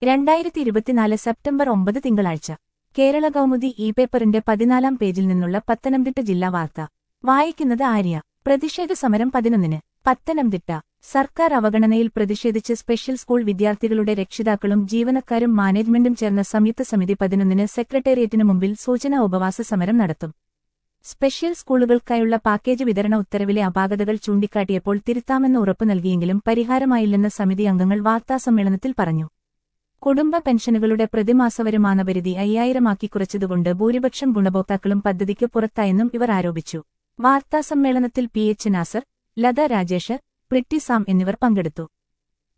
രണ്ടായിരത്തി ഇരുപത്തിനാല് സെപ്റ്റംബർ ഒമ്പത് തിങ്കളാഴ്ച കേരള കൗമുദി ഇ പേപ്പറിന്റെ പതിനാലാം പേജിൽ നിന്നുള്ള പത്തനംതിട്ട ജില്ലാ വാർത്ത വായിക്കുന്നത് ആര്യ പ്രതിഷേധ സമരം പതിനൊന്നിന് പത്തനംതിട്ട സർക്കാർ അവഗണനയിൽ പ്രതിഷേധിച്ച് സ്പെഷ്യൽ സ്കൂൾ വിദ്യാർത്ഥികളുടെ രക്ഷിതാക്കളും ജീവനക്കാരും മാനേജ്മെന്റും ചേർന്ന സംയുക്ത സമിതി പതിനൊന്നിന് സെക്രട്ടേറിയറ്റിനു മുമ്പിൽ സൂചനാ ഉപവാസ സമരം നടത്തും സ്പെഷ്യൽ സ്കൂളുകൾക്കായുള്ള പാക്കേജ് വിതരണ ഉത്തരവിലെ അപാകതകൾ ചൂണ്ടിക്കാട്ടിയപ്പോൾ തിരുത്താമെന്ന് ഉറപ്പു നൽകിയെങ്കിലും പരിഹാരമായില്ലെന്ന് സമിതി അംഗങ്ങൾ വാർത്താസമ്മേളനത്തിൽ പറഞ്ഞു കുടുംബ പെൻഷനുകളുടെ പ്രതിമാസ വരുമാന പരിധി അയ്യായിരമാക്കി കുറച്ചതുകൊണ്ട് ഭൂരിപക്ഷം ഗുണഭോക്താക്കളും പദ്ധതിക്ക് പുറത്തായെന്നും ഇവർ ആരോപിച്ചു വാർത്താസമ്മേളനത്തിൽ P H Nasar Latha Rajesh Preeti Sam എന്നിവർ പങ്കെടുത്തു